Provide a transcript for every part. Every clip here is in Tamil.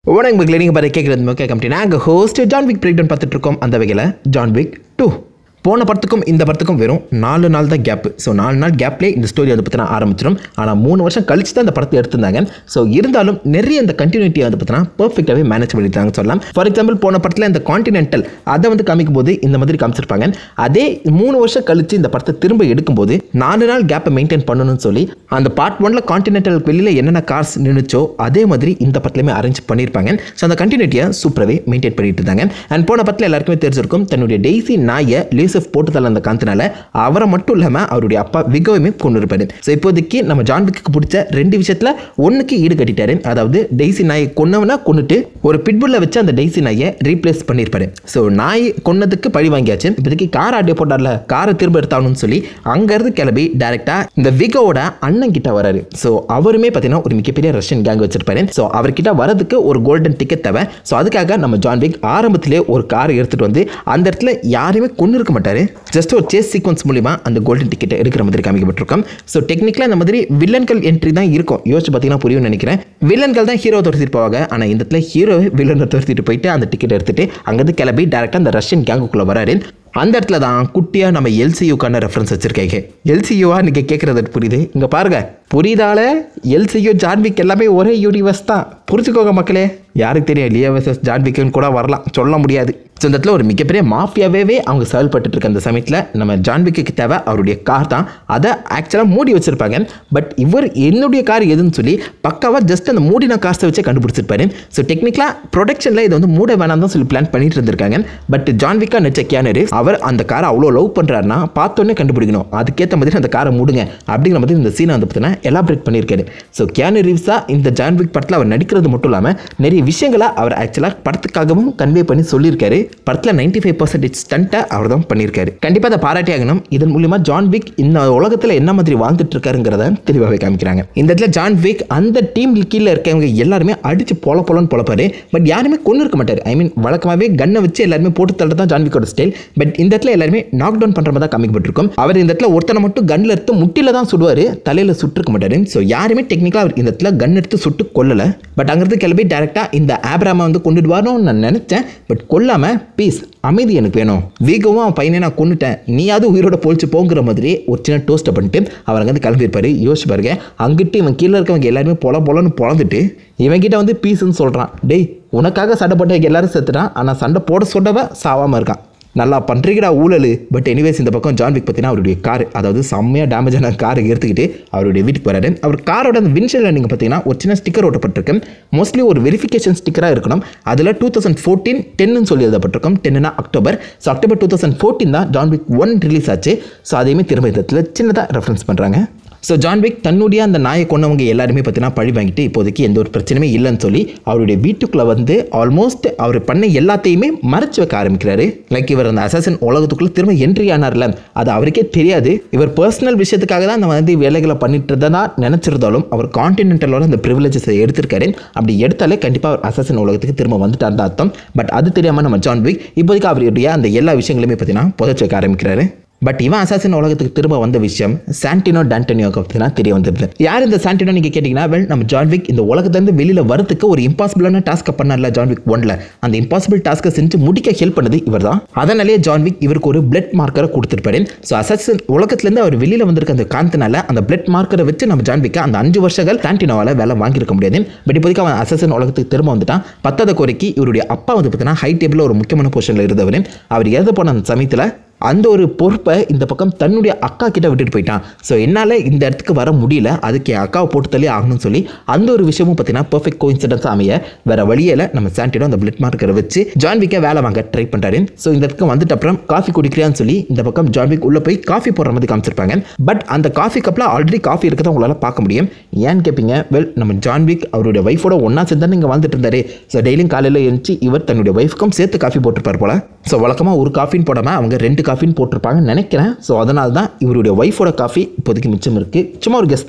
வணக்கம் மக்களே நீங்கள் பார்த்து கேட்குறது முக்கிய கம்பெனி நாங்கள் host John Wick break down பார்த்துட்டு இருக்கோம் அந்த வகையில் ஜான் விக் டூ போன படத்துக்கும் இந்த படத்துக்கும் வெறும் நாலு நாள் தான் கேப் ஸோ நாலு நாள் கேப்லேயே இந்த ஸ்டோரி வந்து பார்த்தீங்கன்னா ஆரம்பிச்சிடும் ஆனால் மூணு வருஷம் கழிச்சு தான் இந்த படத்தை எடுத்திருந்தாங்க ஸோ இருந்தாலும் நிறைய இந்த கண்டினியூட்டி வந்து பார்த்தீங்கன்னா பர்ஃபெக்டாகவே மேனேஜ் பண்ணிட்டாங்க சொல்லலாம் ஃபார் எக்ஸாம்பிள் போன படத்தில் இந்த கான்டினென்டல் அதை வந்து காமிக்கும் போது இந்த மாதிரி காமிச்சிருப்பாங்க அதே மூணு வருஷம் கழிச்சு இந்த படத்தை திரும்ப எடுக்கும்போது நாலு நாள் கேப்பை மெயின்டைன் பண்ணணும்னு சொல்லி அந்த பார்ட் ஒன்ல கான்டினென்டல் வெளியில் என்னென்ன கார்ஸ் நின்றுச்சோ அதே மாதிரி இந்த படத்துலையுமே அரேஞ்ச் பண்ணியிருப்பாங்க ஸோ அந்த கண்டினியூட்டியை சூப்பராகவே மெயின்டைன் பண்ணிட்டு இருந்தாங்க அண்ட் போன படத்தில் எல்லாருக்குமே தெரிஞ்சிருக்கும் தன்னுடைய டெய்ஸி நாயை லேசப் போட்டு தள்ள அந்த காந்தனால அவரை மட்டும் இல்லாமல் அவருடைய அப்பா விகோவையுமே கொண்டு இருப்பாரு ஸோ இப்போதைக்கு நம்ம ஜான் விக்கு பிடிச்ச ரெண்டு விஷயத்தில் ஒன்றுக்கு ஈடு கட்டிட்டாரு அதாவது டெய்ஸி நாயை கொன்னவனா கொண்டுட்டு ஒரு பிட்புல்ல வச்சு அந்த டெய்ஸி நாயை ரீப்ளேஸ் பண்ணியிருப்பாரு ஸோ நாய் கொன்னதுக்கு பழி வாங்கியாச்சு இப்போதைக்கு கார் ஆட்டிய போட்டார்ல காரை திரும்ப எடுத்தாகணும்னு சொல்லி அங்கேருந்து கிளம்பி டேரெக்டாக இந்த விகோவோட அண்ணன் கிட்ட வராரு ஸோ அவருமே பார்த்தீங்கன்னா ஒரு மிகப்பெரிய ரஷ்யன் கேங் வச்சிருப்பாரு ஸோ அவர்கிட்ட வரதுக்கு ஒரு கோல்டன் டிக்கெட் தேவை ஸோ அதுக்காக நம்ம ஜான் விக் ஆரம்பத்திலே ஒரு காரை எடுத்துகிட்டு வந்து அந்த இடத்துல யாருமே கொண்டு இருக்க மாட்டார் ஜஸ்ட் ஒரு சேஸ் சீக்வன்ஸ் மூலிமா அந்த கோல்டன் டிக்கெட்டை எடுக்கிற மாதிரி காமிக்கப்பட்டிருக்கோம் ஸோ டெக்னிக்கலாக இந்த மாதிரி வில்லன்கள் என்ட்ரி தான் இருக்கும் யோசிச்சு பார்த்தீங்கன்னா புரியும்னு நினைக்கிறேன் வில்லன்கள் தான் ஹீரோ துரத்திட்டு போவாங்க ஆனால் இந்த இடத்துல ஹீரோ வில்லனை துரத்திட்டு போயிட்டு அந்த டிக்கெட் எடுத்துட்டு அங்கேருந்து கிளம்பி டேரெக்டாக அந்த ரஷ்யன் கேங்குக்குள்ளே வராரு அந்த இடத்துல தான் குட்டியாக நம்ம எல்சியூக்கான ரெஃபரன்ஸ் வச்சுருக்கீங்க எல்சியூவா நீங்கள் கேட்குறது புரியுது இங்கே பாருங்க புரியுதால எல்சியூ ஜான்விக் எல்லாமே ஒரே யூனிவர்ஸ் தான் புரிஞ்சுக்கோங்க மக்களே யாருக்கு தெரியும் லியோ வெர்சஸ் ஜான்விக்குன்னு கூட வரலாம் சொல்ல முடியாது ஸோ இந்த இடத்துல ஒரு மிகப்பெரிய மாஃபியாவே அவங்க செயல்பட்டு இருக்க அந்த சமயத்தில் நம்ம ஜான்விக்கு தேவை அவருடைய கார் தான் அதை ஆக்சுவலாக மூடி வச்சிருப்பாங்க பட் இவர் என்னுடைய கார் எதுன்னு சொல்லி பக்காவாக ஜஸ்ட் அந்த மூடின காசை வச்சே கண்டுபிடிச்சிருப்பாரு ஸோ டெக்னிக்கலாக ப்ரொடக்ஷனில் இதை வந்து மூட வேணாம் தான் சொல்லி பிளான் பண்ணிட்டு இருந்திருக்காங்க பட் ஜான்விக்கா நெச்ச கேனரு அவர் அந்த காரை அவ்வளோ லவ் பண்ணுறாருன்னா பார்த்தோன்னே கண்டுபிடிக்கணும் அதுக்கேற்ற மாதிரி அந்த காரை மூடுங்க அப்படிங்கிற மாதிரி இந்த சீனை வந்து பார்த்தீங்கன்னா எலாபரேட் பண்ணியிருக்காரு ஸோ கேனு ரீவ்ஸாக இந்த ஜான்விக் படத்தில் அவர் நடிக்கிறது மட்டும் இல்லாமல் நிறைய விஷயங்களை அவர் ஆக்சுவலாக படத்துக்காகவும் கன்வே பண்ணி சொல்லியிருக்காரு படத்தில் நைன்டி ஃபைவ் பர்சன்டேஜ் ஸ்டண்ட்டை அவர் தான் பண்ணியிருக்காரு கண்டிப்பாக அதை பாராட்டி ஆகணும் இதன் மூலிமா ஜான் விக் இந்த உலகத்தில் என்ன மாதிரி வாழ்ந்துட்டு இருக்காருங்கிறத தெளிவாகவே காமிக்கிறாங்க இந்த இடத்துல ஜான் விக் அந்த டீம் கீழே இருக்கவங்க எல்லாருமே அடிச்சு பொல பொலன்னு பொழப்பாரு பட் யாருமே கொண்டு இருக்க மாட்டார் ஐ மீன் வழக்கமாகவே கன்னை வச்சு எல்லாருமே போட்டு தள்ள தான் ஜான் விக்கோட ஸ்டைல் பட் இந்த இடத்துல எல்லாருமே நாக் டவுன் பண்ணுற மாதிரி தான் காமிக்கப்பட்டிருக்கும் அவர் இந்த இடத்துல ஒருத்தனை மட்டும் கன்னில் எடுத்து முட்டில தான் சுடுவார் தலையில் சுட்டிருக்க மாட்டார் ஸோ யாருமே டெக்னிக்கலாக அவர் இந்த இடத்துல கன் எடுத்து சுட்டு கொல்லலை பட் அங்கிருந்து கிளம்பி டேரெக்டாக இந்த ஆப்ராமை வந்து கொண்டுட்டு வரணும்னு நான் நினச்சேன் பட் கொல்லாமல் பீஸ் அமைதி எனக்கு வேணும் வீகவும் அவன் பையனை நான் கொண்டுட்டேன் நீயாவது உயிரோட பொழிச்சு போங்கிற மாதிரி ஒரு சின்ன டோஸ்ட்டை பண்ணிட்டு அவர் அங்கேருந்து கிளம்பியிருப்பாரு யோசிச்சு பாருங்க அங்கிட்டு இவன் கீழே இருக்கவங்க எல்லாருமே பொல பொலன்னு பொழந்துட்டு இவன்கிட்ட வந்து பீஸ்ன்னு சொல்கிறான் டேய் உனக்காக சண்டை போட்ட எல்லாரும் செத்துட்டான் ஆனால் சண்டை போட சொன்னவ சாவாமல் இருக்கான் நல்லா பண்ணுறீங்கடா ஊழல் பட் எனிவேஸ் இந்த பக்கம் ஜான் விக் பார்த்தீங்கன்னா அவருடைய கார் அதாவது செம்மையாக டேமேஜ் ஆன காரை எடுத்துக்கிட்டு அவருடைய வீட்டுக்கு வராரு அவர் காரோட அந்த வின்ஷனில் நீங்கள் பார்த்தீங்கன்னா ஒரு சின்ன ஸ்டிக்கர் ஓட்டப்பட்டிருக்கு மோஸ்ட்லி ஒரு வெரிஃபிகேஷன் ஸ்டிக்கராக இருக்கணும் அதில் டூ தௌசண்ட் ஃபோர்டீன் டென்னு சொல்லி எழுதப்பட்டிருக்கும் டென்னுனா October so October two thousand fourteen தான் ஜான் விக் ஒன் ரிலீஸ் ஆச்சு ஸோ அதையுமே திரும்ப இதில் சின்னதாக ரெஃபரன்ஸ் பண்ணுறாங்க ஸோ ஜான் விக் தன்னுடைய அந்த நாயை கொண்டவங்க எல்லாருமே பார்த்தீங்கன்னா பழி வாங்கிட்டு இப்போதைக்கு எந்த ஒரு பிரச்சனையுமே இல்லைன்னு சொல்லி அவருடைய வீட்டுக்குள்ளே வந்து ஆல்மோஸ்ட் அவர் பண்ண எல்லாத்தையுமே மறைச்சு வைக்க ஆரம்பிக்கிறாரு லைக் இவர் அந்த அசாசன் உலகத்துக்குள்ளே திரும்ப என்ட்ரி ஆனார்ல அது அவருக்கே தெரியாது இவர் பர்சனல் விஷயத்துக்காக தான் அந்த வந்து வேலைகளை பண்ணிட்டு இருந்ததா நினச்சிருந்தாலும் அவர் கான்டினென்டலோட அந்த ப்ரிவிலேஜஸை எடுத்திருக்காரு அப்படி எடுத்தாலே கண்டிப்பாக அவர் அசாசன் உலகத்துக்கு திரும்ப வந்துட்டார் தான் அர்த்தம் பட் அது தெரியாமல் நம்ம ஜான் விக் இப்போதைக்கு அவருடைய அந்த எல்லா விஷயங்களுமே பார்த்தீங்கன்னா புதைச்சு வைக்க ஆரம்பிக்கிறாரு பட் இவன் அசாசின் உலகத்துக்கு திரும்ப வந்த விஷயம் சாண்டினோ டான்டனியோக்கு பார்த்தீங்கன்னா தெரிய வந்திருது யார் இந்த சாண்டினோ நீங்கள் கேட்டிங்கன்னா வெல் நம்ம ஜான்விக் இந்த உலகத்துலேருந்து வெளியில் வரதுக்கு ஒரு இம்பாசிபிளான டாஸ்க்கை பண்ணார்ல ஜான்விக் ஒன்ல அந்த இம்பாசிபிள் டாஸ்க்கை செஞ்சு முடிக்க ஹெல்ப் பண்ணது இவர் தான் அதனாலேயே ஜான்விக் இவருக்கு ஒரு பிளட் மார்க்கரை கொடுத்துருப்பாரு ஸோ அசாசின் உலகத்துலேருந்து அவர் வெளியில் வந்திருக்க அந்த காந்தனால அந்த பிளட் மார்க்கரை வச்சு நம்ம ஜான்விக்கை அந்த அஞ்சு வருஷங்கள் சாண்டினோவால் வேலை வாங்கியிருக்க முடியாது பட் இப்போதைக்கு அவன் அசாசின் உலகத்துக்கு திரும்ப வந்துட்டான் பத்தாத கோரிக்கை இவருடைய அப்பா வந்து பார்த்தீங்கன்னா ஹை டேபிளில் ஒரு முக்கியமான பொசிஷனில் இருந்தவர் அவர் எழுத போன அந்த சமயத்தில் அந்த ஒரு பொறுப்பை இந்த பக்கம் தன்னுடைய அக்கா கிட்ட விட்டுட்டு போயிட்டான் ஸோ என்னால் இந்த இடத்துக்கு வர முடியல அதுக்கு என் அக்காவை போட்டு தள்ளி ஆகணும்னு சொல்லி அந்த ஒரு விஷயமும் பார்த்தீங்கன்னா பர்ஃபெக்ட் கோயின்சிடன்ஸ் அமைய வேற வழியில் நம்ம சாண்டினோ அந்த பிளட் மார்க்கரை வச்சு ஜான்விக்கை வேலை வாங்க ட்ரை பண்ணுறாரு ஸோ இந்த இடத்துக்கு வந்துட்டு அப்புறம் காஃபி குடிக்கிறியான்னு சொல்லி இந்த பக்கம் ஜான்விக் உள்ளே போய் காஃபி போடுற மாதிரி காமிச்சிருப்பாங்க பட் அந்த காஃபி கப்பில் ஆல்ரெடி காஃபி இருக்கதான் உங்களால் பார்க்க முடியும் ஏன்னு கேட்பீங்க வெல் நம்ம ஜான்விக் அவருடைய ஒய்ஃபோட ஒன்றா சேர்ந்து இங்கே வந்துட்டு இருந்தாரு ஸோ டெய்லியும் காலையில் எழுந்துச்சு இவர் தன்னுடைய ஒய்ஃப்க்கும் சேர்த்து காஃபி போட்டிருப்பார் போல ஸோ வழக்கமாக ஒரு காஃபின்னு போடாமல் அவங்க ரெண்டு காஃபின்னு போட்டிருப்பாங்கன்னு நினைக்கிறேன் ஸோ அதனால தான் இவருடைய ஒய்ஃபோட காஃபி இப்போதைக்கு மிச்சம் இருக்குது சும்மா ஒரு கெஸ்ட் தான்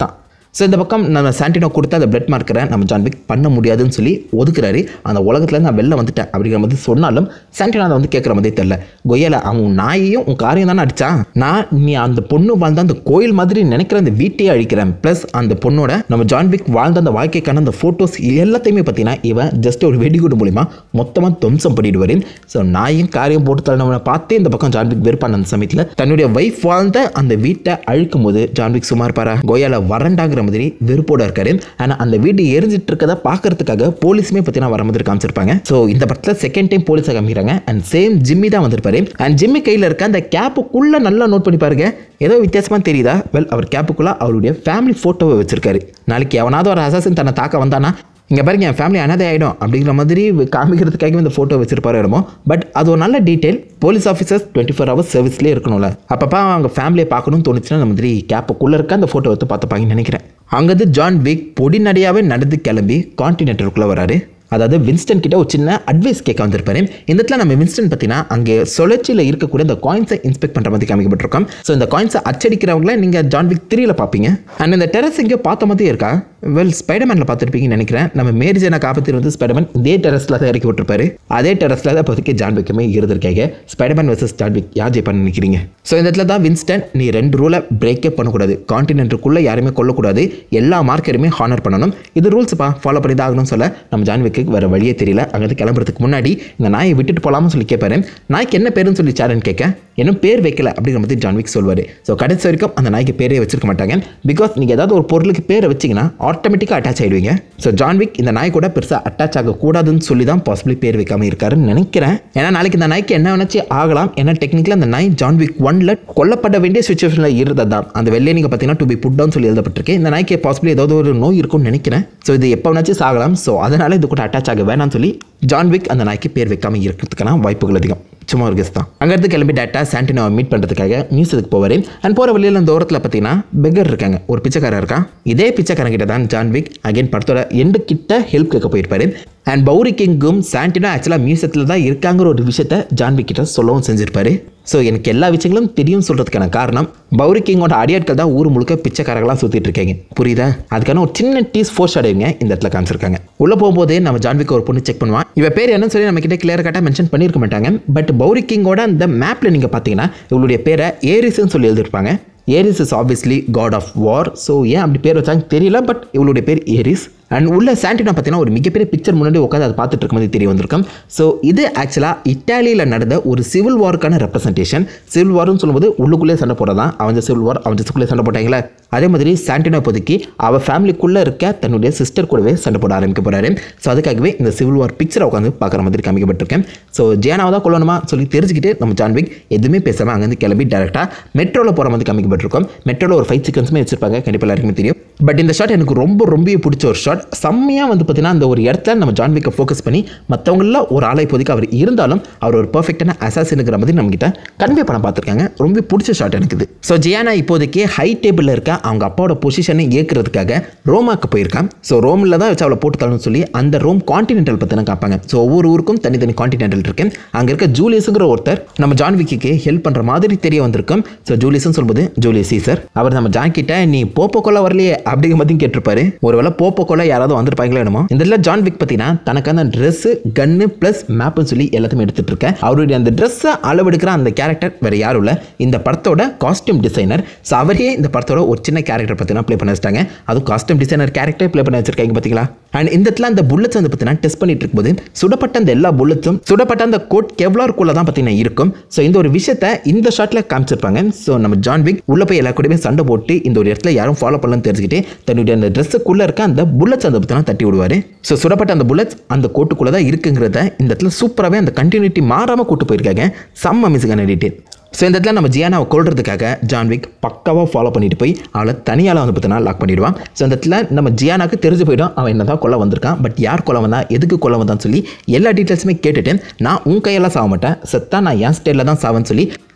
ஸோ இந்த பக்கம் நம்ம சாண்டினோ கொடுத்த அந்த பிளட் மார்க்கரை நம்ம ஜான்விக் பண்ண முடியாதுன்னு சொல்லி ஒதுக்குறாரு அந்த உலகத்தில் நான் வெளில வந்துட்டேன் அப்படிங்கிற மாதிரி சொன்னாலும் சாண்டினோ அதை வந்து கேட்குற மாதிரி தெரில கொய்யால அவன் நாயையும் உன் காரையும் தானே அடிச்சான் நான் நீ அந்த பொண்ணு வாழ்ந்த அந்த கோயில் மாதிரி நினைக்கிற அந்த வீட்டையே அழிக்கிறேன் ப்ளஸ் அந்த பொண்ணோட நம்ம ஜான்விக் வாழ்ந்த அந்த வாழ்க்கைக்கான அந்த ஃபோட்டோஸ் எல்லாத்தையுமே பார்த்தீங்கன்னா இவன் ஜஸ்ட் ஒரு வெடிகுண்டு மூலிமா மொத்தமாக துவம்சம் பண்ணிடுவார் ஸோ நாயும் காரியம் போட்டு தள்ளவனை பார்த்து இந்த பக்கம் ஜான்விக் வெறுப்பான அந்த சமயத்தில் தன்னுடைய ஒய்ஃப் வாழ்ந்த அந்த வீட்டை அழிக்கும் போது ஜான்விக் சுமார் பாரா கோயால வரண்டாங்கிற மாதிரி வெறுப்போட இருக்காரு ஆனால் அந்த வீடு எரிஞ்சிட்டு இருக்கதை பார்க்கறதுக்காக போலீஸுமே பார்த்தீங்கன்னா வர மாதிரி காமிச்சிருப்பாங்க ஸோ இந்த படத்தில் செகண்ட் டைம் போலீஸை காமிக்கிறாங்க அண்ட் சேம் ஜிம்மி தான் வந்திருப்பாரு அண்ட் ஜிம்மி கையில் இருக்க அந்த கேப்புக்குள்ளே நல்லா நோட் பண்ணி பாருங்க ஏதோ வித்தியாசமாக தெரியுதா வெல் அவர் கேப்புக்குள்ளே அவருடைய ஃபேமிலி ஃபோட்டோவை வச்சிருக்காரு நாளைக்கு எவனாவது ஒரு அசாசன் தன்னை தாக்க வந்தானா இங்கே பாருங்க என் ஃபேமிலி அனாதை ஆகிடும் அப்படிங்கிற மாதிரி காமிக்கிறதுக்காக இந்த ஃபோட்டோ வச்சிருப்பாரு இடமோ பட் அது ஒரு நல்ல detail police officers twenty four hours சர்வீஸ்லேயே இருக்கணும்ல அப்பப்போ அவங்க ஃபேமிலியை பார்க்கணும்னு தோணுச்சுன்னா அந்த மாதிரி கேப்புக்குள்ளே இருக்க அந்த ஃபோட்டோ எடுத்து பார்த்துப்பாங்கன்னு நினைக்கிறேன் அங்கேருந்து ஜான் விக் பொடி நடையாகவே நடந்து கிளம்பி கான்டினென்டருக்குள்ளே வராரு அதாவது வின்ஸ்டன் கிட்ட ஒரு சின்ன அட்வைஸ் கேட்க வந்திருப்பாரு இந்த இடத்துல நம்ம வின்ஸ்டன் பார்த்தீங்கன்னா அங்கே சுழற்சியில் இருக்கக்கூடிய இந்த காயின்ஸை இன்ஸ்பெக்ட் பண்ணுற மாதிரி காமிக்கப்பட்டிருக்கோம் ஸோ இந்த காயின்ஸை அச்சடிக்கிறவங்கள நீங்கள் ஜான் விக் த்ரீல பார்ப்பீங்க அண்ட் இந்த டெரஸ் இங்கே பார்த்த மாதிரி இருக்கா வெல் ஸ்பைடர்மேனில் பார்த்துருப்பீங்கன்னு நினைக்கிறேன் நம்ம மேரி ஜனை காப்பாற்றி வந்து ஸ்பைடர்மேன் இதே டெரஸில் தான் இறக்கி விட்டுருப்பாரு அதே டெரஸில் தான் இப்போதைக்கு ஜான் விக்குமே இருந்திருக்காங்க ஸ்பைடர்மேன் வர்சஸ் ஜான் விக் யார் ஜெயிப்பான்னு நினைக்கிறீங்க ஸோ இந்த இடத்துல தான் வின்ஸ்டன் நீ ரெண்டு ரூலை பிரேக்கே பண்ணக்கூடாது கான்டினென்ட்டுக்குள்ளே யாருமே கொல்லக்கூடாது எல்லா மார்க்கருமே ஹானர் பண்ணணும் இது ரூல்ஸ்ப்பா ஃபாலோ பண்ணி தான் ஆகணும்னு சொல்ல நம்ம ஜான் விக்கு வேறு வழியே தெரியல அங்கேருந்து கிளம்புறதுக்கு முன்னாடி இந்த நாயை விட்டுட்டு போகலாம்னு சொல்லி கேட்பாரு நாய்க்கு என்ன பேருன்னு சொல்லி சாரன் கேட்க இன்னும் பேர் வைக்கல அப்படிங்கிற மாதிரி ஜான் விக் சொல்வார் ஸோ கடைசி வரைக்கும் அந்த நாய்க்கு பேரே வச்சிருக்க மாட்டாங்க பிகாஸ் நீங்கள் ஏதாவது ஒரு பொருளுக்கு பேரை வச்சிங்கன்னா ஆட்டோமேட்டிக்காக அட்டாச் ஆகிடுவீங்க ஸோ ஜான் விக் இந்த நாய் கூட பெருசாக அட்டாச் ஆகக்கூடாதுன்னு சொல்லி தான் பாசிபிளி பேர் வைக்காம இருக்காருன்னு நினைக்கிறேன் ஏன்னா நாளைக்கு இந்த நாய்க்கு என்ன வேணாச்சு ஆகலாம் ஏன்னா டெக்னிக்கலாக அந்த நாய் ஜான் விக் ஒன்ல கொல்லப்பட வேண்டிய சுச்சுவேஷனில் இருந்தது தான் அந்த வெளியே நீங்கள் பார்த்தீங்கன்னா டு பி புட் டவுன் சொல்லி எழுதப்பட்டிருக்கு இந்த நாய்க்கு பாசிபிளி ஏதாவது ஒரு நோய் இருக்கும்னு நினைக்கிறேன் ஸோ இது எப்போ வேணாச்சும் சாகலாம் ஸோ அதனால் இது கூட அட்டாச் ஆக வேணாம்னு சொல்லி ஜான் விக் அந்த நாய்க்கு பேர் வைக்காம இருக்கிறதுக்கான வாய்ப்புகள் அதிகம் சும்மா ஒரு கெஸ்ட் தான் அங்கேருந்து கிளம்பி டேட்டா சாண்டினோவை மீட் பண்ணுறதுக்காக மியூசியத்துக்கு போவார் அண்ட் போகிற வழியில் அந்த ஓரத்தில் பார்த்தீங்கன்னா பெக்கர் இருக்காங்க ஒரு பிச்சைக்காரர் இருக்கான் இதே பிச்சைக்காரன் கிட்ட தான் ஜான் விக் அகைன் படத்தோட எண்டு கிட்ட ஹெல்ப் கேட்க போயிருப்பாரு அண்ட் பௌரி கிங்கும் சாண்டினோ ஆக்சுவலாக மியூசியத்தில் தான் இருக்காங்கிற ஒரு விஷயத்த ஜான் விக் கிட்ட சொல்லவும் செஞ்சிருப்பாரு ஸோ எனக்கு எல்லா விஷயங்களும் தெரியும் சொல்கிறதுக்கான காரணம் பௌரி கிங்கோட அடியாட்கள் தான் ஊர் முழுக்க பிச்சைக்காரங்களாம் சுற்றிட்டு இருக்காங்க புரியுதா அதுக்கான ஒரு சின்ன டீஸ் ஃபோர்ஸ் அடையுங்க இந்த இடத்துல காமிச்சிருக்காங்க உள்ளே போகும்போதே நம்ம ஜான்விக்கு ஒரு பொண்ணு செக் பண்ணுவான் இவ பேர் என்னன்னு சொல்லி நம்ம கிட்ட கிளியர் கட்டாக மென்ஷன் பண்ணியிருக்க மாட்டாங்க பட் பௌரி கிங்கோட அந்த மேப்பில் நீங்கள் பார்த்தீங்கன்னா இவளுடைய பேரை ஏரிஸ்ன்னு சொல்லி எழுதிருப்பாங்க Ares is obviously god of war so ஏன் அப்படி பேர் வச்சாங்க தெரியல பட் இவளுடைய பேர் ஏரிஸ் அண்ட் உள்ள சாண்டினா பார்த்தீங்கன்னா ஒரு மிகப்பெரிய பிக்சர் முன்னாடி உட்காந்து அதை பார்த்துட்டு இருக்கும் போது தெரிய வந்திருக்கும் ஸோ இது ஆக்சுவலாக இட்டாலியில் நடந்த ஒரு சிவில் வாருக்கான ரெப்ரசன்டேஷன் சிவில் வார்னு சொல்லும்போது உள்ளுக்குள்ளே சண்டை போடுறதான் அவன் சிவில் வார் அவன் ஜஸ்ட்குள்ளே சண்டை போட்டாங்களே அதே மாதிரி சாண்டினா இப்போதைக்கு அவள் ஃபேமிலிக்குள்ளே இருக்க தன்னுடைய சிஸ்டர் கூடவே சண்டை போட ஆரம்பிக்க போகிறாரு ஸோ அதுக்காகவே இந்த சிவில் வார் பிக்சரை உட்காந்து பார்க்குற மாதிரி காமிக்கப்பட்டிருக்கேன் ஸோ ஜேனாவை தான் கொள்ளணுமா சொல்லி தெரிஞ்சுக்கிட்டு நம்ம ஜான்விக் எதுவுமே பேசாமல் அங்கேருந்து கிளம்பி டேரெக்டாக மெட்ரோவில் போகிற மாதிரி காமிக்கப்பட்டிருக்கோம் மெட்ரோவில் ஒரு ஃபைட் சீக்வன்ஸுமே வச்சிருப்பாங்க கண்டிப்பாக எல்லாருக்குமே தெரியும் பட் இந்த ஷாட் எனக்கு ரொம்ப ரொம்ப பிடிச்ச ஒரு ஷாட் செம்மையாக வந்து பார்த்தீங்கன்னா அந்த ஒரு இடத்துல நம்ம ஜான்விக்கை ஃபோக்கஸ் பண்ணி மற்றவங்கள ஒரு ஆளை இப்போதைக்கு அவர் இருந்தாலும் அவர் ஒரு பர்ஃபெக்டான அசாசினுங்கிற மாதிரி நம்மகிட்ட கன்வே பண்ண பார்த்துருக்காங்க ரொம்ப பிடிச்ச ஷாட் எனக்கு இது ஸோ ஜியானா இப்போதைக்கு ஹை டேபிளில் இருக்க அவங்க அப்பாவோட பொசிஷனை ஏற்கிறதுக்காக ரோமாக்கு போயிருக்கான் ஸோ ரோமில் தான் வச்சு அவளை போட்டு தரணும்னு சொல்லி அந்த ரோம் கான்டினென்டல் பற்றி தான் காப்பாங்க ஸோ ஒவ்வொரு ஊருக்கும் தனித்தனி கான்டினென்டல் இருக்கு அங்கே இருக்க ஜூலியஸுங்கிற ஒருத்தர் நம்ம ஜான்விக்கு ஹெல்ப் பண்ணுற மாதிரி தெரிய வந்திருக்கும் ஸோ ஜூலியஸ்னு சொல்லும்போது ஜூலியஸ் சீசர் அவர் நம்ம ஜான் கிட்ட நீ போப்போ கொள்ள வரலையே அப்படிங்கிற மாதிரி கேட்டிருப்பாரு ஒருவேளை போப்போ கொள்ள யாராவது வந்திருப்பாங்களோ என்னமோ இந்த இடத்துல ஜான் விக் பார்த்தீங்கன்னா தனக்கான ட்ரெஸ் கன்னு ப்ளஸ் மேப்னு சொல்லி எல்லாத்தையுமே எடுத்துட்டு இருக்கேன் அவருடைய அந்த ட்ரெஸ்ஸை அளவெடுக்கிற அந்த கேரக்டர் வேற யாரும் இல்லை இந்த படத்தோட காஸ்டியூம் டிசைனர் ஸோ அவரே இந்த படத்தோட ஒரு சின்ன கேரக்டர் பார்த்தீங்கன்னா ப்ளே பண்ண வச்சிட்டாங்க அதுவும் காஸ்டியூம் டிசைனர் கேரக்டர் ப்ளே பண்ண வச்சிருக்காங்க பார்த்தீங்களா அண்ட் இந்த இடத்துல அந்த புல்லட்ஸ் வந்து பார்த்தீங்கன்னா டெஸ்ட் பண்ணிட்டு இருக்கும்போது சுடப்பட்ட அந்த எல்லா புல்லட்ஸும் சுடப்பட்ட அந்த கோட் கெவ்லார்க்குள்ள தான் பார்த்தீங்கன்னா இருக்கும் ஸோ இந்த ஒரு விஷயத்தை இந்த ஷாட்டில் காமிச்சிருப்பாங்க ஸோ நம்ம ஜான் விக் உள்ள போய் எல்லா கூடயுமே சண்டை போட்டு இந்த ஒரு இடத்துல யாரும் ஃபாலோ பண்ணலன்னு தெரிஞ்சுக்கிட்டு தன்னுடைய அந்த ட்ரெஸ்ஸுக்குள்ளே இருக்க அந்த புல்லட்ஸ் அந்த பார்த்தீங்கன்னா தட்டி விடுவார் ஸோ சுடப்பட்ட அந்த புல்லட்ஸ் அந்த கோட்டுக்குள்ளே தான் இருக்குங்கிறத இந்த இடத்துல சூப்பராகவே அந்த கண்டினியூட்டி மாறாமல் கூட்டு போயிருக்காங்க செம்ம மிஸ்ஸுக்கான டீட்டெயில் ஸோ இந்த இடத்துல நம்ம ஜியானாவை கொள்றதுக்காக ஜான்விக் பக்காவாக ஃபாலோ பண்ணிட்டு போய் அவளை தனியால் வந்து பார்த்தீங்கன்னா லாக் பண்ணிடுவான் ஸோ இந்த இடத்துல நம்ம ஜியானாக்கு தெரிஞ்சு போயிடும் அவன் என்ன தான் கொல்ல வந்திருக்கான் பட் யார் கொல்ல வந்தா எதுக்கு கொல்ல வந்தான்னு சொல்லி எல்லா டீட்டெயில்ஸுமே கேட்டுட்டு நான் உன் கையெல்லாம் சாக மாட்டேன் செத்தா நான் என் ஸ்டேட்டில் தான் சாவேன்னு சொல்லி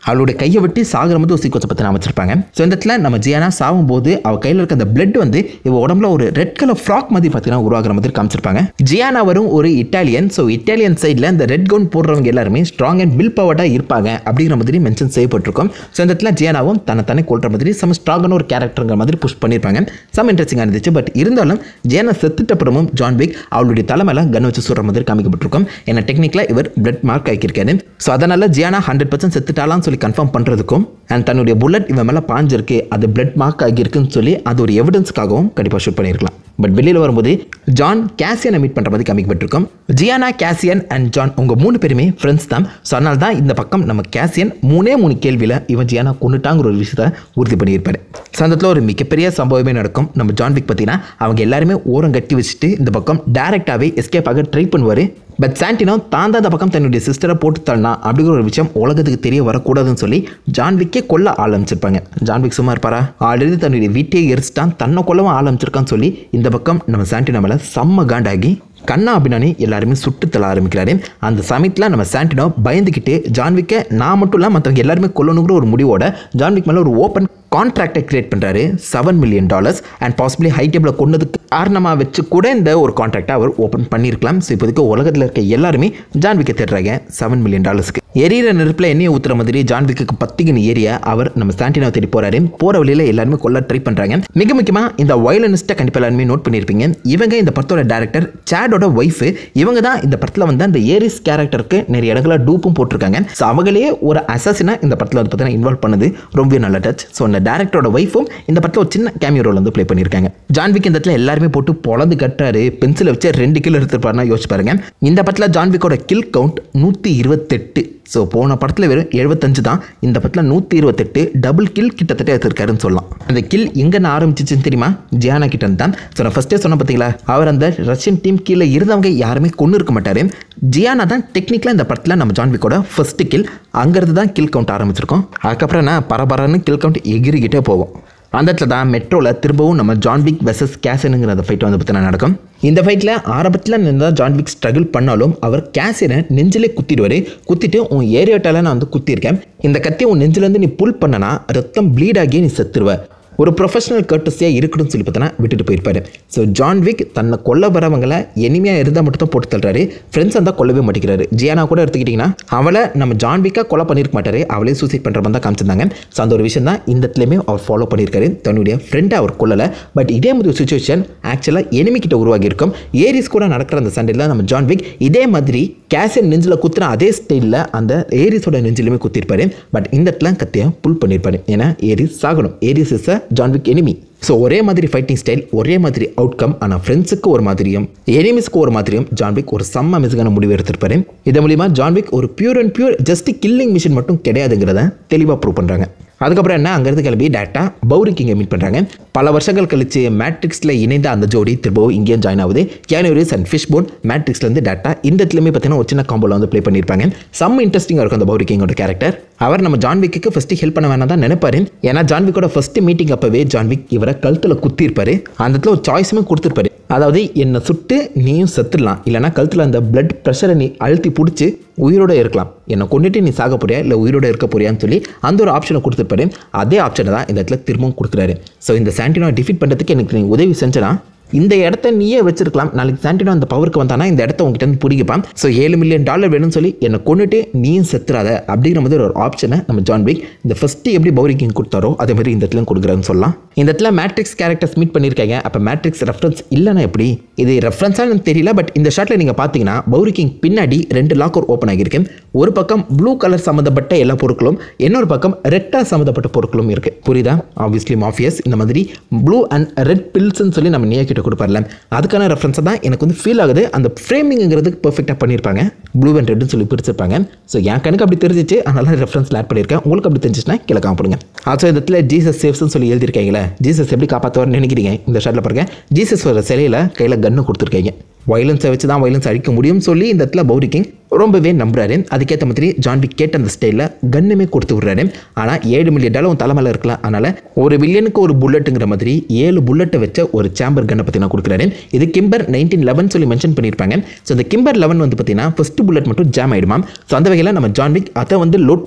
அவளுடைய கையை விட்டு சாகிற மாதிரி ஒரு சீக்வன்ஸை பற்றி அமைச்சிருப்பாங்க ஸோ இந்த இடத்துல நம்ம ஜியானா சாகும்போது அவள் கையில் இருக்க அந்த பிளட் வந்து இவ உடம்புல ஒரு ரெட் கலர் ஃப்ராக் மாதிரி பார்த்தீங்கன்னா உருவாகிற மாதிரி காமிச்சிருப்பாங்க ஜியானா வரும் ஒரு இட்டாலியன் ஸோ இட்டாலியன் சைடில் இந்த ரெட் கவுன் போடுறவங்க எல்லாருமே ஸ்ட்ராங் அண்ட் பில் பவர்டாக இருப்பாங்க அப்படிங்கிற மாதிரி மென்ஷன் செய்யப்பட்டிருக்கும் ஸோ இந்த இடத்துல ஜியானாவும் தன்னை தானே கொள்ற மாதிரி சம் ஸ்ட்ராங்கான ஒரு கேரக்டருங்கிற மாதிரி புஷ் பண்ணியிருப்பாங்க சம் இன்ட்ரெஸ்டிங்காக இருந்துச்சு பட் இருந்தாலும் ஜியானா செத்துட்ட அப்புறமும் ஜான் விக் அவளுடைய தலைமையில கன் வச்சு சுடுற மாதிரி காமிக்கப்பட்டிருக்கும் ஏன்னா டெக்னிக்கலாக இவர் பிளட் மார்க் ஆக்கியிருக்காரு ஸோ அதனால ஜியானா ஹண்ட்ரட் பர்சன்ட் செத்துட்டாலான்னு சொல்லி கன்ஃபார்ம் பண்ணுறதுக்கும் அண்ட் தன்னுடைய புல்லட் இவன் மேலே பாஞ்சிருக்கு அது பிளட் மார்க் ஆகியிருக்குன்னு சொல்லி அது ஒரு எவிடன்ஸ்க்காகவும் கண்டிப்பாக ஷூட் பண்ணியிருக்கலாம் பட் வெளியில் வரும்போது ஜான் கேசியனை மீட் பண்ணுற மாதிரி காமிக்கப்பட்டிருக்கும் ஜியானா கேசியன் அண்ட் ஜான் உங்கள் மூணு பேருமே ஃப்ரெண்ட்ஸ் தான் ஸோ அதனால தான் இந்த பக்கம் நம்ம கேசியன் மூணே மூணு கேள்வியில் இவன் ஜியானா கொண்டுட்டாங்கிற ஒரு விஷயத்தை உறுதி பண்ணியிருப்பாரு சந்தத்தில் ஒரு மிகப்பெரிய சம்பவமே நடக்கும் நம்ம ஜான் விக் பார்த்தீங்கன்னா அவங்க எல்லாருமே ஓரம் கட்டி வச்சுட்டு இந்த பக்கம் டேரெக்டாகவே எஸ்கேப் ஆக ட்ரை பண்ணுவார் பட் சாண்டினோ தான் தான் அந்த பக்கம் தன்னுடைய சிஸ்டரை போட்டு தள்ளனா அப்படிங்கிற ஒரு விஷயம் உலகத்துக்கு தெரிய வரக்கூடாதுன்னு சொல்லி ஜான்விக்கே கொல்ல ஆரம்பிச்சிருப்பாங்க ஜான்விக் சும்மா இருப்பாரா ஆல்ரெடி தன்னுடைய வீட்டையே எரிச்சிட்டான் தன்னை கொல்லவும் ஆரம்பிச்சிருக்கான்னு சொல்லி இந்த பக்கம் நம்ம சாண்டினோ மேலே செம்ம காண்டாகி கண்ணா அப்படின்னானே எல்லாருமே சுட்டு தள்ள ஆரம்பிக்கிறாரு அந்த சமயத்தில் நம்ம சாண்டினோ பயந்துக்கிட்டு ஜான்விக்கை நான் மட்டும் இல்லை மற்றவங்க எல்லாருமே கொல்லணுங்கிற ஒரு முடிவோட ஜான்விக் மேலே ஒரு ஓப்பன் கான்ட்ராக்டை கிரியேட் பண்ணுறாரு seven million dollars and possibly high table கொண்டதுக்கு காரணமாக வச்சு கூட இந்த ஒரு கான்ட்ராக்டை அவர் ஓப்பன் பண்ணியிருக்கலாம் ஸோ இப்போதைக்கு உலகத்தில் இருக்க எல்லாருமே ஜான்விக்கை தேடுறாங்க செவன் மில்லியன் டாலர்ஸ்க்கு எரியிற நெருப்பில் எண்ணெயை ஊற்றுற மாதிரி ஜான்விக்கு பத்திக்கின ஏரியா அவர் நம்ம சாண்டினோ தேடி போகிறாரு போகிற வழியில் எல்லாருமே கொல்ல ட்ரை பண்ணுறாங்க மிக முக்கியமாக இந்த வயலனிஸ்ட்டை கண்டிப்பாக எல்லாருமே நோட் பண்ணியிருப்பீங்க இவங்க இந்த படத்தோட டேரக்டர் சேடோட ஒய்ஃபு இவங்க தான் இந்த படத்தில் வந்து அந்த ஏரிஸ் கேரக்டருக்கு நிறைய இடங்கள டூப்பும் போட்டிருக்காங்க ஸோ அவங்களே ஒரு அசசினாக இந்த படத்தில் வந்து பார்த்தீங்கன்னா இன்வால்வ் பண்ணது ரொம்பவே நல்ல டச் ஸோ அந்த டேரக்டரோட ஒய்ஃபும் இந்த படத்தில் ஒரு சின்ன கேமியோ ரோல் வந்து ப்ளே பண்ணியிருக்காங்க ஜான்விக் இந்த இடத்துல எல்லாருமே போட்டு பொழந்து கட்டுறாரு பென்சிலை வச்சு ரெண்டு கில் எடுத்துருப்பாருன்னா யோசிச்சு பாருங்க இந்த படத்தில் ஜான்விக்கோட கில் கவுண்ட் நூற்றி இருபத்தெட்டு ஸோ போன படத்தில் வெறும் எழுபத்தஞ்சு தான் இந்த படத்தில் நூற்றி இருபத்தெட்டு டபுள் கில் கிட்டத்தட்ட எடுத்திருக்காருன்னு சொல்லலாம் அந்த கில் எங்கே ஆரம்பிச்சிச்சுன்னு தெரியுமா ஜியானா கிட்ட தான் ஸோ நான் ஃபஸ்ட்டே சொன்ன பார்த்தீங்களா அவர் அந்த ரஷ்யன் டீம் கீழே இருந்தவங்க யாருமே கொண்டு இருக்க மாட்டார் ஜியானா தான் டெக்னிக்கலாக இந்த படத்தில் நம்ம ஜான்விக்கோட ஃபர்ஸ்ட் கில் அங்கேருந்து தான் கில் கவுண்ட் ஆரம்பிச்சிருக்கோம் அதுக்கப்புறம் என்ன பரபரன்னு கில் கவுண்ட் எகிரிக்கிட்டே போகும் அந்த இடத்துல தான் மெட்ரோவில் திரும்பவும் நம்ம ஜான்விக் வெசஸ் கேசனுங்கிற அந்த ஃபைட் வந்து பார்த்தீங்கன்னா நடக்கும் இந்த ஃபைட்டில் ஆரம்பத்தில் நின்று ஜான்விக் ஸ்ட்ரகிள் பண்ணாலும் அவர் கேசனை நெஞ்சிலே குத்திடுவார் குத்திட்டு உன் ஏரியாட்டால நான் வந்து குத்திருக்கேன் இந்த கத்தி உன் நெஞ்சிலேருந்து நீ புல் பண்ணனா ரத்தம் ப்ளீட் ஆகி நீ செத்துருவ ஒரு ப்ரொஃபஷனல் கர்ட்டஸியாக இருக்கணும்னு சொல்லி பார்த்தோன்னா விட்டுட்டு போயிருப்பாரு ஸோ ஜான் விக் தன்னை கொல்ல வரவங்களை எனிமையாக இருந்தால் மட்டும் தான் போட்டு தள்ளுறாரு ஃப்ரெண்ட்ஸ் இருந்தால் கொல்லவே மாட்டேங்கிறாரு ஜியானா கூட எடுத்துக்கிட்டிங்கன்னா அவளை நம்ம ஜான் விக்காக கொலை பண்ணியிருக்க மாட்டாரு அவளே சூசைட் பண்ணுற மாதிரி தான் காமிச்சிருந்தாங்க ஸோ அந்த ஒரு விஷயம் தான் இந்த இடத்துலையுமே அவர் ஃபாலோ பண்ணியிருக்காரு தன்னுடைய ஃப்ரெண்டை அவர் கொல்லலை பட் இதே மாதிரி ஒரு சுச்சுவேஷன் ஆக்சுவலாக எனிமி கிட்ட உருவாகி இருக்கும் ஏரிஸ் கூட நடக்கிற அந்த சண்டையில் நம்ம ஜான் விக் இதே மாதிரி கேசன் நெஞ்சில் குத்துன அதே ஸ்டைலில் அந்த ஏரிஸோட நெஞ்சிலுமே குத்திருப்பாரு பட் இந்த இடத்துல கத்தியை புல் பண்ணியிருப்பாரு ஏன்னா ஏரிஸ் சாகணும் Ares is a John Wick enemy so ஒரே மாதிரி ஃபைட்டிங் ஸ்டைல் ஒரே மாதிரி அவுட்கம் ஆனால் ஃப்ரெண்ட்ஸுக்கு ஒரு மாதிரியும் எனிமிஸ்க்கு ஒரு மாதிரியும் ஜான்விக் ஒரு செம்ம மிசுகான முடிவு எடுத்திருப்பாரு இதன் மூலிமா ஜான்விக் ஒரு pure and pure just killing machine மட்டும் கிடையாதுங்கிறத தெளிவாக ப்ரூவ் பண்ணுறாங்க அதுக்கப்புறம் என்ன அங்கேருந்து கிளம்பி டேட்டா பௌரி கிங்கை மீட் பண்ணுறாங்க பல வருஷங்கள் கழிச்சு மேட்ரிக்ஸில் இணைந்த அந்த ஜோடி திரும்பவும் இங்கேயும் ஜாயின் ஆகுது கேனோரிஸ் அண்ட் ஃபிஷ் போன் மேட்ரிக்ஸ்லேருந்து டேட்டா இந்த இடத்துலையுமே பார்த்தீங்கன்னா ஒரு சின்ன காம்போவில் வந்து ப்ளே பண்ணியிருப்பாங்க செம்ம இன்ட்ரெஸ்டிங்காக இருக்கும் அந்த பௌரி கிங்கோட கேரக்டர் அவர் நம்ம ஜான்விக்கு ஃபஸ்ட்டு ஹெல்ப் பண்ண வேணாம் தான் நினைப்பாரு ஏன்னா ஜான்விக்கோட ஃபர்ஸ்ட் மீட்டிங் அப்பவே ஜான்விக் இவரை கழுத்தில் குத்திருப்பாரு அந்த இடத்துல ஒரு சாய்ஸுமே கொடுத்துருப்பாரு அதாவது என்னை சுட்டு நீயும் செத்துடலாம் இல்லைனா கழுத்தில் அந்த பிளட் ப்ரெஷரை நீ அழுத்தி பிடிச்சி உயிரோட இருக்கலாம் என்னை கொண்டுட்டு நீ சாக போறியா இல்லை உயிரோட இருக்க போறியான்னு சொல்லி அந்த ஒரு ஆப்ஷனை கொடுத்துருப்பாரு அதே ஆப்ஷனை தான் இந்த இடத்துல திரும்பவும் கொடுக்குறாரு ஸோ இந்த சாண்டினோ டிஃபீட் பண்ணுறதுக்கு எனக்கு நீ உதவி செஞ்சனா இந்த இடத்த நீயே வச்சிருக்கலாம் நாளைக்கு சாண்டினோ அந்த பவருக்கு வந்தானா இந்த இடத்த உங்ககிட்ட இருந்து பிடிக்கப்பான் ஸோ ஏழு மில்லியன் டாலர் வேணும்னு சொல்லி என்னை கொண்டுட்டு நீயும் செத்துறாத அப்படிங்கிற மாதிரி ஒரு ஆப்ஷனை நம்ம ஜான் விக் இந்த ஃபஸ்ட்டு எப்படி பௌரி கிங் கொடுத்தாரோ அதே மாதிரி இந்த இடத்துல கொடுக்குறாருன்னு சொல்லலாம் இந்த இடத்துல மேட்ரிக்ஸ் கேரக்டர்ஸ் மீட் பண்ணியிருக்காங்க அப்போ மேட்ரிக்ஸ் ரெஃபரன்ஸ் இல்லைன்னா எப்படி இது ரெஃபரன்ஸாக தெரியல பட் இந்த ஷாட்டில் நீங்கள் பார்த்தீங்கன்னா பௌரி கிங் பின்னாடி ரெண்டு லாக்கர் ஓப்பன் ஆகியிருக்கு ஒரு பக்கம் ப்ளூ கலர் சம்மந்தப்பட்ட எல்லா பொருட்களும் இன்னொரு பக்கம் ரெட்டாக சம்மந்தப்பட்ட பொருட்களும் இருக்குது புரியுதா ஆப்வியஸ்லி மாஃபியஸ் இந்த மாதிரி ப்ளூ அண்ட் ரெட் பில்ஸ்ன்னு சொல்லி நம்ம நியா கிட்ட கொடுப்பார்ல அதுக்கான ரெஃபரன்ஸை தான் எனக்கு வந்து ஃபீல் ஆகுது அந்த ஃப்ரேமிங்கிறது பர்ஃபெக்டாக பண்ணியிருப்பாங்க ப்ளூ அண்ட் ரெட்னு சொல்லி பிரிச்சிருப்பாங்க ஸோ என் கணக்கு அப்படி தெரிஞ்சிச்சு அதனால ரெஃபரன்ஸில் ஆட் பண்ணியிருக்கேன் உங்களுக்கு அப்படி தெரிஞ்சிச்சுன்னா கீழே காமிப்படுங்க ஆல்சோ இந்த இடத்துல ஜீசஸ் சேவ்ஸ்னு சொல்லி எழுதியிருக்காங்களே ஜீசஸ் எப்படி காப்பாற்றுவார்னு நினைக்கிறீங்க இந்த ஷாட்டில் பாருங்க ஜீசஸ் வர சிலையில் கையில் கன்று கொடுத்துருக்கீங்க வயலன்ஸை வச்சு தான் வயலன்ஸ் அழிக்க முடியும்னு சொல்லி இந்த இடத்துல பௌரி கிங் ரொம்பவே நம்புறாரு அதுக்கேற்ற மாதிரி ஜான்விக் கேட்ட அந்த ஸ்டைலில் கன்னுமே கொடுத்து விட்றாரு ஆனால் ஏழு மில்லியன் டாலர் உன் தலைமையில் இருக்கலாம் அதனால் ஒரு வில்லியனுக்கு ஒரு புல்லட்டுங்கிற மாதிரி ஏழு புல்லட்டை வச்ச ஒரு சாம்பர் கன்னை பற்றி நான் கொடுக்குறாரு இது கிம்பர் நைன்டீன் லெவன் சொல்லி மென்ஷன் பண்ணியிருப்பாங்க ஸோ இந்த கிம்பர் லெவன் வந்து பார்த்தீங்கன்னா ஃபர்ஸ்ட் புல்லட் மட்டும் ஜாம் ஆயிடுமா ஸோ அந்த வகையில் நம்ம ஜான்விக் அதை வந்து லோட் பண்ணிட்டு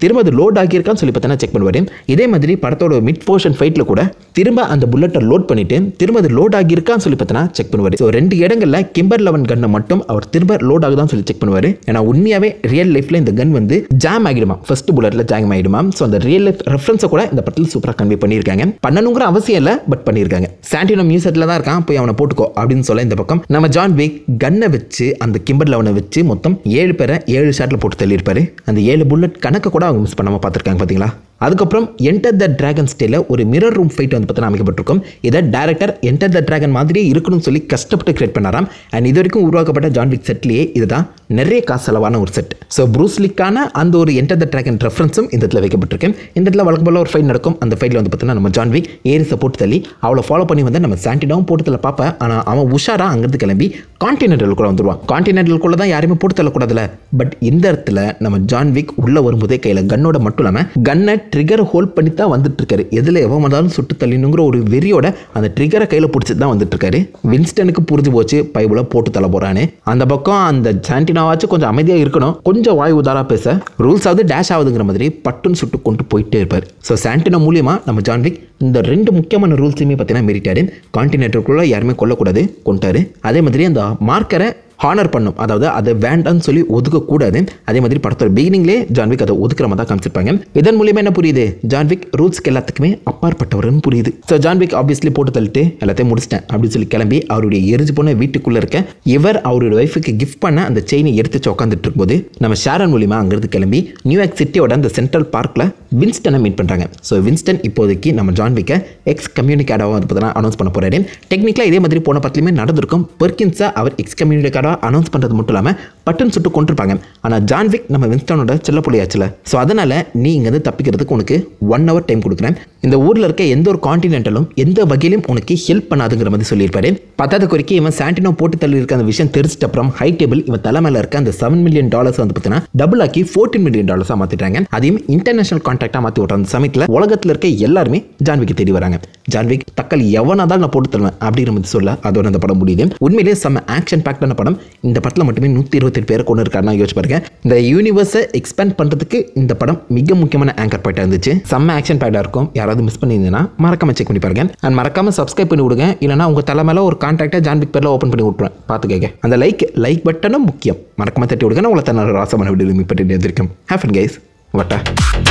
திரும்ப அது லோட் ஆகியிருக்கான்னு சொல்லி பார்த்தீங்கன்னா செக் பண்ணுவார் இதே மாதிரி படத்தோட மிட் போர்ஷன் ஃபைட்டில் கூட திரும்ப அந்த புல்லட்டை லோட் பண்ணிட்டு திரும்ப அது லோட் ஆகியிருக்கான்னு சொல்லி பார்த்தீங்கன்னா செக் பண்ணுவார் ஸோ ரெண்டு இடங்களில் கிம்பர் லெவன் கன்னை மட்டும் அவர் திரும்ப லோட் ஆகுதான்னு சொல்லி செக் பண்ணுவார் ஏன்னா உண்மையாகவே ரியல் லைஃப்பில் இந்த கன் வந்து ஜாம் ஆகிடுமா ஃபர்ஸ்ட் புல்லட்டில் ஜாம் ஆகிடுமா ஸோ அந்த ரியல் லைஃப் ரெஃபரன்ஸை கூட இந்த படத்தில் சூப்பராக கன்வே பண்ணியிருக்காங்க பண்ணணுங்கிற அவசியம் இல்லை பட் பண்ணியிருக்காங்க சாண்டினோ மியூசியத்தில் தான் இருக்கான் போய் அவனை போட்டுக்கோ அப்படின்னு சொல்ல இந்த பக்கம் நம்ம ஜான் விக் கன்னை வச்சு அந்த கிம்பர் லெவனை வச்சு மொத்தம் ஏழு பேரை ஏழு ஷாட்டில் போட்டு தள்ளியிருப்பாரு அந்த ஏழு புல்லட் கணக்கை கூட அவங்க மிஸ் பண்ணாமல் பார்த்துருக்காங்க பார்த்தீங்களா அதுக்கப்புறம் என்டர் த டிராகன் ஸ்டேல ஒரு மிரர் ரூம் ஃபைட் வந்து பார்த்தீங்கன்னா அமைக்கப்பட்டிருக்கும் இதை டேரக்டர் என்டர் த டிராகன் மாதிரியே இருக்கணும்னு சொல்லி கஷ்டப்பட்டு கிரியேட் பண்ணாராம் அண்ட் இது வரைக்கும் உருவாக்கப்பட்ட ஜான் விக் செட்லேயே இதுதான் நிறைய காசு செலவான ஒரு செட் ஸோ ப்ரூஸ்லிக்கான அந்த ஒரு என்டர் த டிராகன் ரெஃபரன்ஸும் இந்த இடத்துல வைக்கப்பட்டிருக்கு இந்த இடத்துல வழக்கம் போல ஒரு ஃபைட் நடக்கும் அந்த ஃபைட்டில் வந்து பார்த்தீங்கன்னா நம்ம ஜான் விக் ஏரிஸை போட்டு தள்ளி அவளை ஃபாலோ பண்ணி வந்து நம்ம சாண்டினாவும் போட்டு தள்ள பார்ப்பேன் ஆனால் அவன் உஷாரா அங்கிருந்து கிளம்பி கான்டினென்டல் கூட வந்துடுவான் கான்டினென்டல் கூட தான் யாருமே போட்டு தள்ளக்கூடாதுல பட் இந்த இடத்துல நம்ம ஜான் விக் உள்ள வரும்போதே கையில் கன்னோட மட்டும் இல்லாமல் கன்னை ட்ரிகரை ஹோல்ட் பண்ணி தான் வந்துட்டு இருக்காரு எதில் எவன் வந்தாலும் சுட்டு தள்ளினுங்கிற ஒரு வெறியோட அந்த ட்ரிகரை கையில் பிடிச்சி தான் வந்துட்டு இருக்காரு வின்ஸ்டனுக்கு புரிஞ்சு போச்சு பைபிளை போட்டு தள்ள போறான்னு அந்த பக்கம் அந்த சாண்டினாவாச்சும் கொஞ்சம் அமைதியாக இருக்கணும் கொஞ்சம் வாய் உதாரா பேச ரூல்ஸ் ஆகுது டேஷ் ஆகுதுங்கிற மாதிரி பட்டுன்னு சுட்டு கொண்டு போயிட்டே இருப்பார் ஸோ சாண்டினோ மூலியமா நம்ம ஜான்விக் இந்த ரெண்டு முக்கியமான ரூல்ஸையுமே பார்த்தீங்கன்னா மீறிட்டாரு கான்டினென்ட்டுக்குள்ளே யாருமே கொல்லக்கூடாது கொண்டாரு அதே மாதிரி அந்த மார்க்கரை ஹானர் பண்ணும் அதாவது அதை வேண்டாம்னு சொல்லி ஒதுக்கக்கூடாது அதே மாதிரி படத்தோட பிகினிங்லேயே ஜான்விக் அதை ஒதுக்குற மாதிரி தான் காமிச்சிருப்பாங்க இதன் மூலியமா என்ன புரியுது ஜான்விக் ரூல்ஸ்க்கு எல்லாத்துக்குமே அப்பாற்பட்டவர்னு புரியுது ஸோ ஜான்விக் ஆப்வியஸ்லி போட்டு தள்ளிட்டு எல்லாத்தையும் முடிச்சிட்டேன் அப்படின்னு சொல்லி கிளம்பி அவருடைய எரிஞ்சு போன வீட்டுக்குள்ளே இருக்க இவர் அவருடைய ஒய்ஃபுக்கு கிஃப்ட் பண்ண அந்த செயினை எடுத்து வச்சு உட்காந்துட்டு இருக்கும்போது நம்ம ஷேரன் மூலியமா அங்கிருந்து கிளம்பி நியூயார்க் சிட்டியோட அந்த சென்ட்ரல் பார்க்கில் வின்ஸ்டனை மீட் பண்ணுறாங்க ஸோ வின்ஸ்டன் இப்போதைக்கு நம்ம ஜான்விக்கை எக்ஸ் கம்யூனிகேடாவும் வந்து பார்த்தீங்கன்னா அனௌன்ஸ் பண்ண போறாரு டெக்னிக்கலாக இதே மாதிரி போன படத்துலையுமே நடந்திருக்கும் பெர்கின்ஸை அவர் எக்ஸ் கம்யூனிகேடாக அனௌன்ஸ் பண்ணுறது மட்டும் இல்லாமல் பட்டன் சுட்டு கொண்டிருப்பாங்க ஆனால் ஜான்விக் நம்ம வின்ஸ்டனோட செல்ல புள்ளியாச்சுல ஸோ அதனால் நீ இங்கேருந்து தப்பிக்கிறதுக்கு உனக்கு ஒன் ஹவர் டைம் கொடுக்குறேன் இந்த ஊரில் இருக்க எந்த ஒரு காண்டினென்டலும் எந்த வகையிலும் உனக்கு ஹெல்ப் பண்ணாதுங்கிற மாதிரி சொல்லியிருப்பாரு பத்தாவது குறிக்கி இவன் சாண்டினோ போட்டு தள்ளி இருக்க அந்த விஷயம் தெரிஞ்சிட்ட அப்புறம் ஹை டேபிள் இவன் தலைமையில் இருக்க அந்த செவன் மில்லியன் டாலர்ஸ் வந்து பார்த்தீங்கன்னா டபுள் ஆக்கி ஃபோர்டீன் மில்லியன் டாலர்ஸாக மாற்றிட்டாங்க அதையும் இன்டர்நேஷனல் கான்ட்ராக்டாக மாற்றி விட்ற அந்த சமயத்தில் உலகத்தில் இருக்க எல்லாருமே ஜான்விக்கு தேடி வராங்க ஜான்விக் தக்காளி எவனாதான் நான் போட்டு தருவேன் அப்படிங்கிற மாதிரி சொல்ல அதோட அந்த படம் முடியுது உண்மையிலேயே செம்ம ஆக்ஷன் பேக்டான படம் இந்த படத்தில் மட்டுமே நூற்றி இருபத்தெட்டு பேரை கொண்டு இருக்காருன்னா யோசிச்சு பாருங்க இந்த யூனிவர்ஸை எக்ஸ்பேண்ட் பண்ணுறதுக்கு இந்த படம் மிக முக்கியமான ஆங்கர் பாயிட்டாக இருந்துச்சு செம்ம ஆக்ஷன் பேக்டாக இருக்கும் யாராவது மிஸ் பண்ணியிருந்தீங்கன்னா மறக்காம செக் பண்ணி பாருங்க அண்ட் மறக்காம சப்ஸ்கிரைப் பண்ணி விடுங்க இல்லைனா உங்கள் தலைமையில ஒரு கான்டாக்டை ஜான்பிக் பேரில் ஓப்பன் பண்ணி விட்ருவேன் பார்த்து கேட்க அந்த லைக் லைக் பட்டனும் முக்கியம் மறக்காம தட்டி விடுங்க நான் உங்களை தன்ன ராசமான வீடியோ மீட் பண்ணிட்டு இருந்திருக்கேன் ஹேஃபன் கைஸ் வட்டா